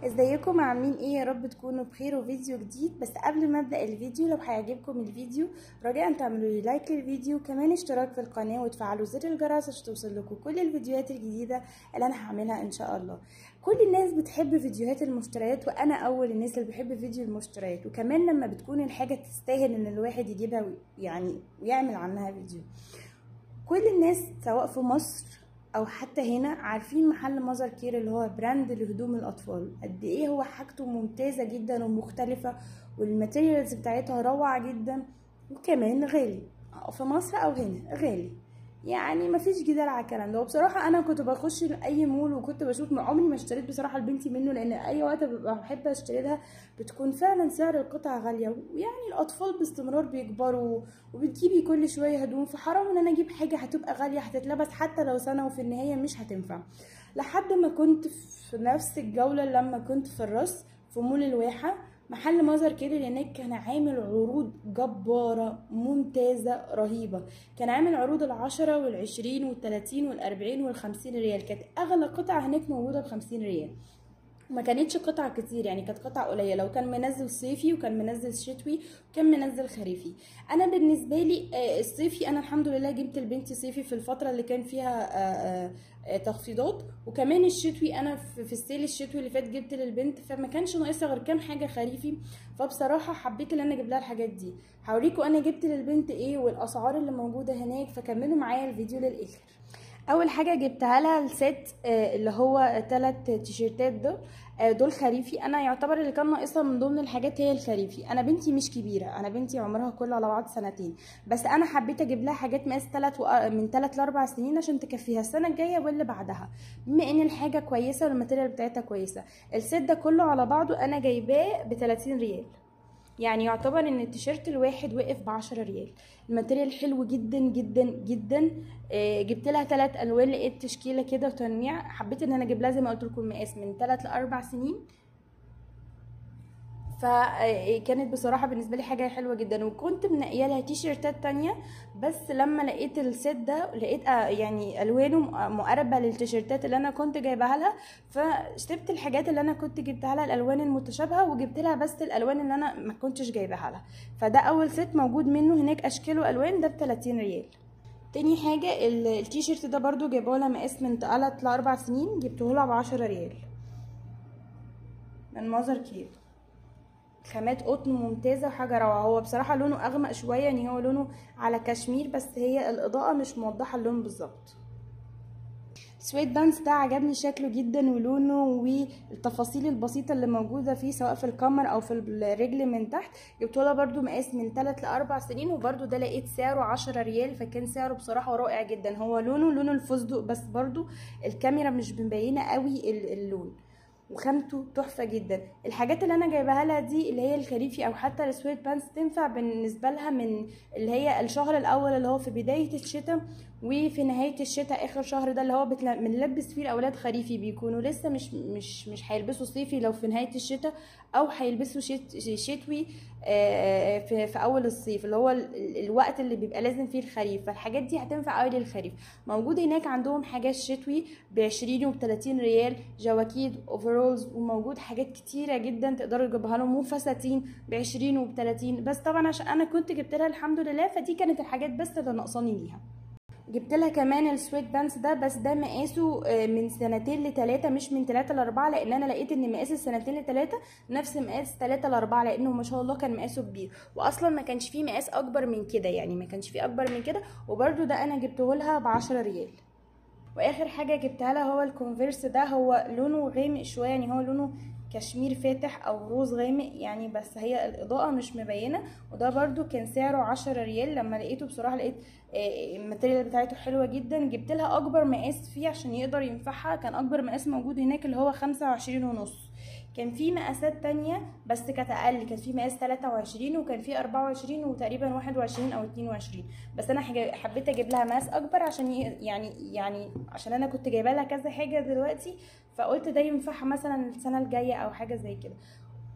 ازيكم عاملين ايه يا رب تكونوا بخير وفيديو جديد بس قبل ما ابدا الفيديو لو هيعجبكم الفيديو رجاء تعملوا لي لايك للفيديو كمان اشتراك في القناه وتفعلوا زر الجرس عشان توصل لكم كل الفيديوهات الجديده اللي انا هعملها ان شاء الله كل الناس بتحب فيديوهات المشتريات وانا اول الناس اللي بحب فيديو المشتريات وكمان لما بتكون الحاجه تستاهل ان الواحد يجيبها يعني ويعمل عنها فيديو كل الناس سواء في مصر او حتى هنا عارفين محل مازر كير اللي هو براند لهدوم الاطفال قد ايه هو حاجته ممتازه جدا ومختلفه والماتيريالز بتاعتها روعه جدا وكمان غالي في مصر او هنا غالي يعني مفيش جدال على الكلام ده وبصراحه انا كنت بخش اي مول وكنت بشوف عمري ما اشتريت بصراحه لبنتي منه لان اي وقت ببقى بحب اشتري لها بتكون فعلا سعر القطع غاليه ويعني الاطفال باستمرار بيكبروا وبتجيبي كل شويه هدوم فحرام ان انا اجيب حاجه هتبقى غاليه هتتلبس حتى لو سنه وفي النهايه مش هتنفع لحد ما كنت في نفس الجوله لما كنت في الرص في مول الواحه محل مازر كير اللي هناك كان عامل عروض جبارة ممتازة رهيبة كان عامل عروض العشرة والعشرين والتلاتين والأربعين والخمسين ريال كانت أغلى قطعة هناك موجودة بخمسين ريال ما كانتش قطع كتير يعني كانت قطع قليله وكان منزل صيفي وكان منزل شتوي وكان منزل خريفي انا بالنسبه لي الصيفي انا الحمد لله جبت لبنتي صيفي في الفتره اللي كان فيها تخفيضات وكمان الشتوي انا في السيل الشتوي اللي فات جبت للبنت فما كانش ناقصها غير كام حاجه خريفي فبصراحه حبيت ان انا اجيب لها الحاجات دي هوريكم انا جبت للبنت ايه والاسعار اللي موجوده هناك فكملوا معايا الفيديو للاخر اول حاجه جبتها لها الست اللي هو ثلاث تيشيرتات دول دول خريفي انا يعتبر اللي كان ناقصها من ضمن الحاجات هي الخريفي انا بنتي مش كبيره انا بنتي عمرها كله على بعض سنتين بس انا حبيت اجيب لها حاجات مقاس 3 و... من 3 ل 4 سنين عشان تكفيها السنه الجايه واللي بعدها بما ان الحاجه كويسه والماتيريال بتاعتها كويسه الست ده كله على بعضه انا جايباه ب 30 ريال يعني يعتبر ان التيشيرت الواحد وقف ب 10 ريال الماتيريال حلو جدا جدا جدا آه جبت لها ثلاث الوان لقيت تشكيله كده وتنويع حبيت ان انا اجيب لها زي ما قلت لكم مقاس من 3 ل 4 سنين فكانت بصراحة بالنسبة لي حاجة حلوة جدا وكنت منقية لها تيشيرتات تانية بس لما لقيت الست ده لقيت يعني الوانه مقربة للتيشيرتات اللي انا كنت جايبها لها فشتبت الحاجات اللي انا كنت جبتها لها الالوان المتشابهة وجبت لها بس الالوان اللي انا ما كنتش جايبها لها فده اول ست موجود منه هناك اشكال والوان ده ب 30 ريال تاني حاجة التيشيرت ده برضو جايبه لها مقاس من 3 ل 4 سنين جبته لها ب 10 ريال من مازر كير خامات قطن ممتازة وحاجة روعة هو بصراحة لونه أغمق شوية يعني هو لونه على كشمير بس هي الإضاءة مش موضحة اللون بالظبط سويت بانس ده عجبني شكله جدا ولونه والتفاصيل البسيطه اللي موجوده فيه سواء في الكمر او في الرجل من تحت جبته لها برده مقاس من 3 ل 4 سنين وبرده ده لقيت سعره 10 ريال فكان سعره بصراحه رائع جدا هو لونه لونه الفستق بس برده الكاميرا مش مبينه قوي اللون وخامته تحفه جدا الحاجات اللي انا جايباها لها دي اللي هي الخريفي او حتى السويت بانس تنفع بالنسبه لها من اللي هي الشهر الاول اللي هو في بدايه الشتاء وفي نهايه الشتاء اخر شهر ده اللي هو بنلبس فيه الاولاد خريفي بيكونوا لسه مش مش مش هيلبسوا صيفي لو في نهايه الشتاء او هيلبسوا شت شتوي في, في اول الصيف اللي هو الوقت اللي بيبقى لازم فيه الخريف فالحاجات دي هتنفع قوي للخريف موجود هناك عندهم حاجات شتوي ب 20 وب 30 ريال جواكيد اوفرولز وموجود حاجات كتيره جدا تقدروا تجيبوها لهم وفساتين ب 20 وب 30 بس طبعا عشان انا كنت جبت لها الحمد لله فدي كانت الحاجات بس اللي ناقصاني ليها جبت لها كمان السويت بانس ده بس ده مقاسه من سنتين لتلاتة مش من تلاتة لأربعة لأن أنا لقيت إن مقاس السنتين لتلاتة نفس مقاس تلاتة لأربعة لأنه ما شاء الله كان مقاسه كبير وأصلا ما كانش فيه مقاس أكبر من كده يعني ما كانش فيه أكبر من كده وبرده ده أنا جبته لها بعشرة ريال واخر حاجه جبتها لها هو الكونفيرس ده هو لونه غامق شويه يعني هو لونه كشمير فاتح او روز غامق يعني بس هي الاضاءه مش مبينه وده برده كان سعره عشرة ريال لما لقيته بصراحه لقيت الماتيريال بتاعته حلوه جدا جبت لها اكبر مقاس فيه عشان يقدر ينفعها كان اكبر مقاس موجود هناك اللي هو خمسة وعشرين ونص كان في مقاسات تانية بس كانت اقل كان في مقاس 23 وكان في 24 وتقريبا 21 او 22 بس انا حبيت اجيب لها مقاس اكبر عشان يعني يعني عشان انا كنت جايبه لها كذا حاجه دلوقتي فقلت ده ينفعها مثلا السنه الجايه او حاجه زي كده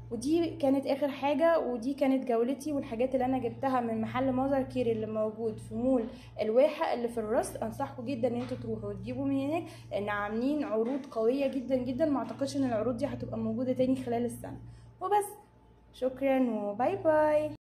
ودي كانت اخر حاجه ودي كانت جولتي والحاجات اللي انا جبتها من محل ماذر كير اللي موجود في مول الواحه اللي في الرص انصحكم جدا ان انتوا تروحوا وتجيبوا من هناك لان عاملين عروض قويه جدا جدا ما اعتقدش ان العروض دي هتبقى موجوده تاني خلال السنه وبس شكرا وباي باي